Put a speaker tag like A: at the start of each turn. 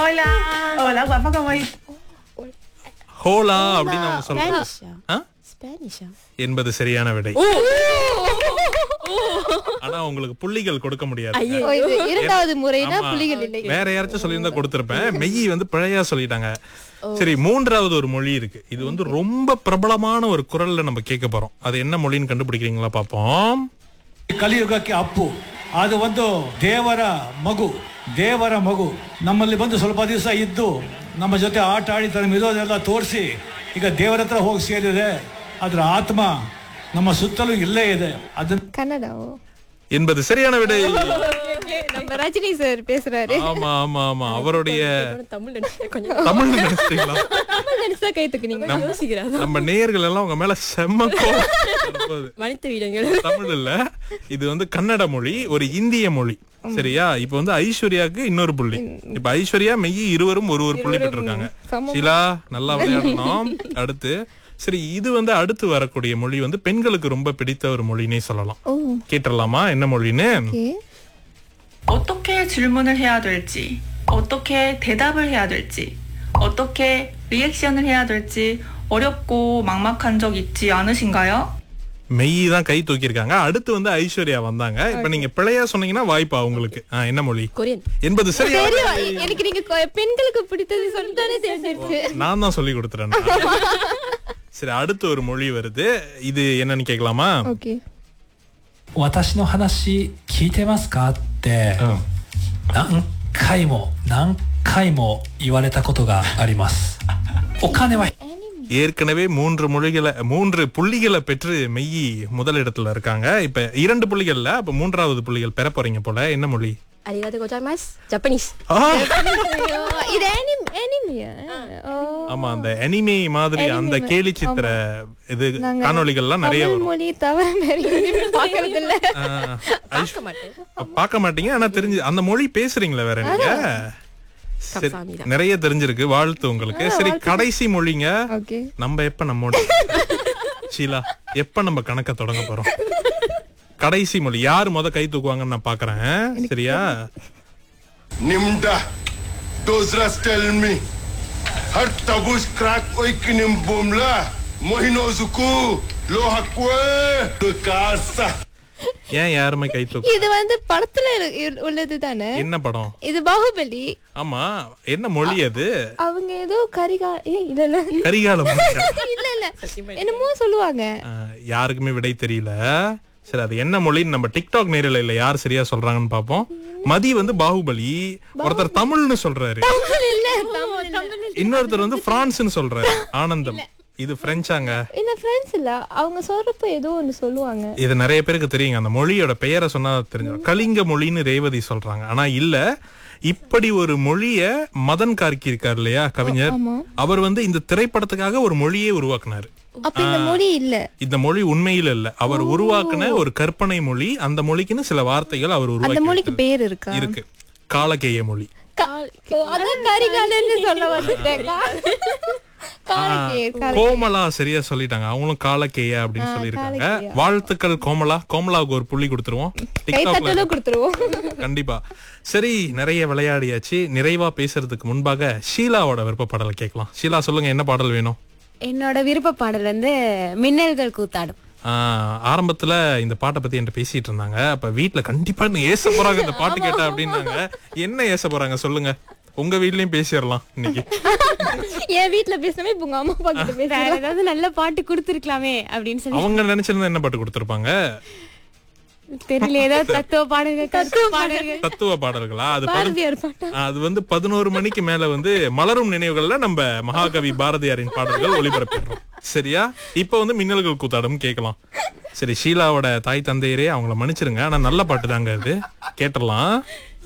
A: Hola. Hola, guapa, ¿cómo estás?
B: ஹோலா அப்படின்னு அவங்க சொல்றாங்க
C: ஸ்பானிஷா
B: ஆ?
C: ஸ்பானிஷா
B: என்பது சரியான விடை ஆனா உங்களுக்கு புள்ளிகள் கொடுக்க முடியாது
C: ஓ, இது இரண்டாவது முறைனா
B: ஆமா.
C: புலிகள் இல்லை
B: வேற யாராச்சும் சொல்லியிருந்தா கொடுத்திருப்பேன் மெய்யி வந்து பிழையா சொல்லிட்டாங்க சரி மூன்றாவது ஒரு மொழி இருக்கு இது வந்து ரொம்ப பிரபலமான ஒரு குரல்ல நம்ம கேட்க போறோம் அது என்ன மொழின்னு ಕண்டுபிடிக்கிறீங்களா பாப்போம்
D: ಕಲಿಯುಗಕ್ಕೆ ಅಪ್ಪು ಅದು ಒಂದು ದೇವರ ಮಗು ದೇವರ ಮಗು ನಮ್ಮಲ್ಲಿ ಬಂದು ಸ್ವಲ್ಪ ದಿವಸ ಇದ್ದು ನಮ್ಮ ಜೊತೆ ಆಟ ಆಡಿ ತನ್ನ ಇರೋದೆಲ್ಲ ತೋರಿಸಿ ಈಗ ದೇವರ ಹತ್ರ ಹೋಗಿ ಸೇರಿದೆ ಅದರ ಆತ್ಮ ನಮ್ಮ ಸುತ್ತಲೂ ಇಲ್ಲೇ ಇದೆ ಅದನ್ನ
C: கன்னடாவோ
B: என்பது சரியான விடை
C: நம்ம ரஜினி சார் பேசுறாரு
B: ஆமா ஆமா ஆமா அவருடைய
E: தமிழ் நினைச்சேன் கொஞ்சம்
B: தமிழ் நினைச்சிட்டீங்களா
C: தமிழ் நினைச்சா கை தூக்குனீங்க
E: யோசிக்கிறேன்
B: நம்ம நேயர்கள் எல்லாம் உங்க மேல செம்ம கோவம் வரப்போகுது.
E: மனித வீடங்கள்
B: தமிழ் இல்ல இது வந்து கன்னட மொழி ஒரு இந்திய மொழி சரியா இப்ப வந்து ஐஸ்வர்யாக்கு இன்னொரு புள்ளி இப்ப ஐஸ்வர்யா மெய்யி இருவரும் ஒரு ஒரு புள்ளி பெற்றிருக்காங்க ஷீலா நல்லா விளையாடணும் அடுத்து சரி இது வந்து அடுத்து வரக்கூடிய மொழி வந்து பெண்களுக்கு ரொம்ப பிடித்த ஒரு மொழினே சொல்லலாம்
C: ஓ
B: கேட்டுடலாமா என்ன மொழின்னு
C: ஓகே
A: 어떻게 질문을 해야 될지, 어떻게 대답을 해야 될지, 어떻게 리액션을 해야 될지 어렵고 막막한 적 있지 않으신가요?
B: மெய்யி தான் கை தூக்கியிருக்காங்க அடுத்து வந்து ஐஸ்வர்யா வந்தாங்க இப்ப நீங்க பிழையா சொன்னீங்கன்னா வாய்ப்பா உங்களுக்கு ஆ, என்ன மொழி
E: கொரியன்
B: என்பது சரியா
C: தெரியும் எனக்கு நீங்க கொ- பெண்களுக்கு பிடித்தது சொல்லிட்டானே தெரிஞ்சிருச்சு
B: நான் தான் சொல்லி கொடுத்துறேன் சரி அடுத்து ஒரு மொழி வருது இது என்னன்னு கேட்கலாமா
C: ஓகே
F: 私の話聞いてますかって、何回も何回も言われたことがありますお金は
B: ஏற்கனவே மூன்று மொழிகளை மூன்று புள்ளிகளை பெற்று மெய்யி முதலிடத்துல இருக்காங்க இப்ப இரண்டு புள்ளிகள்ல அப்ப மூன்றாவது புள்ளிகள் பெற போறீங்க போல என்ன மொழி
E: அரிகாத கோஜாமாஸ் ஜப்பனீஸ்
B: ஆ,
C: ஐயோ, இது அனிம் அனிமியா ஓ
B: ஆமா அந்த அனிமே மாதிரி அந்த
C: Anime,
B: கேலி சித்திர இது
C: நாங்க
B: காணொளிகள்லாம் நிறைய
C: தமிழ்
B: வரும்
C: மொழி தவிர வேற எதுவுமே பாக்குறது இல்ல
B: ஆ, ஐஸ்-
E: பார்க்க மாட்டேன்
B: பார்க்க மாட்டீங்க ஆனா தெரிஞ்சு அந்த மொழி பேசுறீங்களா வேற நீங்க சரி,
E: கப்சாமிதான்.
B: நிறைய தெரிஞ்சிருக்கு வாழ்த்து உங்களுக்கு சரி கடைசி மொழிங்க
C: ஓகே
B: நம்ம எப்ப நம்மோட ஷீலா எப்ப நம்ம கணக்க தொடங்க போறோம் கடைசி மொழி யாரு முத கை தூக்குவாங்கன்னு நான் பாக்குறேன் சரியா
G: Nimda. Those rats tell me. Har tabus crack oikinim bumla. Mohino zuku. Lohakwe. Lukasa.
B: ஏன் யாருமே கை தூக்கு
C: இது வந்து படத்துல இரு- உள்ளது தானே
B: என்ன படம்
C: இது பாகுபலி
B: ஆமா என்ன மொழி அது
C: அவங்க ஏதோ கரிகா ஏ இல்ல இல்ல
B: கரிகால மொழியா?
C: இல்ல இல்ல என்னமோ சொல்லுவாங்க
B: ஆ, யாருக்குமே விடை தெரியல சரி அது என்ன மொழின்னு நம்ம டிக்டாக் நேரில் இல்ல யார் சரியா சொல்றாங்கன்னு பாப்போம் மதி வந்து பாகுபலி ஒருத்தர் தமிழ்னு சொல்றாரு
C: இல்ல தமிழ் இல்ல.
B: இன்னொருத்தர் வந்து பிரான்ஸ்னு சொல்றாரு ஆனந்தம் இது பிரெஞ்சாங்க
C: இல்ல ஃப்ரெண்ட்ஸ் இல்ல அவங்க சொல்றப்ப ஏதோ ஒண்ணு சொல்லுவாங்க
B: இது நிறைய பேருக்கு தெரியுங்க அந்த மொழியோட பெயரை சொன்னா தெரிஞ்சிடும் கலிங்க மொழின்னு ரேவதி சொல்றாங்க ஆனா இல்ல இப்படி ஒரு மொழிய மதன் கார்கி இருக்கார் இல்லையா கவிஞர் அவர் வந்து இந்த திரைப்படத்துக்காக ஒரு மொழியே உருவாக்குனாரு
C: அப்ப இந்த மொழி இல்ல
B: இந்த மொழி உண்மையில இல்ல அவர் உருவாக்குன ஒரு கற்பனை மொழி அந்த மொழிக்குன்னு சில வார்த்தைகள் அவர்
C: அந்த
B: உருவாக்கி
C: மொழிக்கு
B: வச்சிருக்காரு.
C: பேர் இருக்கா
B: இருக்கு காலகேய மொழி
C: கா- ஓ, அதான் கரிகாலன்னு சொல்ல வந்துட்டேன் காலக்கேர், காலக்கேர்.
B: கோமலா சரியா சொல்லிட்டாங்க அவங்களும் காலக்கேய அப்படின்னு சொல்லியிருக்காங்க
C: காலக்கேயா.
B: வாழ்த்துக்கள் கோமலா கோமலாவுக்கு ஒரு புள்ளி கொடுத்துருவோம்
C: கை
B: டிக்டாக்ல
C: தட்டலும் கொடுத்துருவோம்
B: கண்டிப்பா சரி நிறைய விளையாடியாச்சு நிறைவா பேசுறதுக்கு முன்பாக ஷீலாவோட விருப்ப பாடலை கேட்கலாம் ஷீலா சொல்லுங்க என்ன பாடல் வேணும்
E: என்னோட விருப்ப பாடல் வந்து மின்னல்கள் கூத்தாடும்
B: ஆஹ், ஆரம்பத்துல இந்த பாட்டை பத்தி என்கிட்ட பேசிட்டு இருந்தாங்க அப்ப வீட்ல கண்டிப்பா நீ ஏச போறாங்க இந்த பாட்டு கேட்டா அப்படின்னாங்க என்ன ஏச போறாங்க சொல்லுங்க உங்க வீட்லயும் பேசிடலாம் இன்னைக்கு
C: என் வீட்ல பேசினமே இப்ப உங்க அம்மா அப்பா கிட்ட
E: வேற
C: பேசுறேன்
E: ஏதாவது நல்ல பாட்டு கொடுத்துருக்கலாமே அப்படின்னு சொல்லி
B: அவங்க நினைச்சிருந்தா என்ன பாட்டு கொடுத்திருப்பாங்க
E: தெரியல ஏதாவது தத்துவ பாடல்கள் கருத்து பாடல்கள்
B: தத்துவ பாடல்களா அது பதி-
C: பாரதியார் பாட்டா
B: அது வந்து பதினோரு மணிக்கு மேல வந்து மலரும் நினைவுகள்ல நம்ம மகாகவி பாரதியாரின் பாடல்கள் ஒளிபரப்பிடுறோம் சரியா இப்ப வந்து மின்னல்கள் கூத்தாடும் கேட்கலாம் சரி ஷீலாவோட தாய் தந்தையரே அவங்கள மன்னிச்சிருங்க ஆனா நல்ல பாட்டு தாங்க இது கேட்டுடலாம்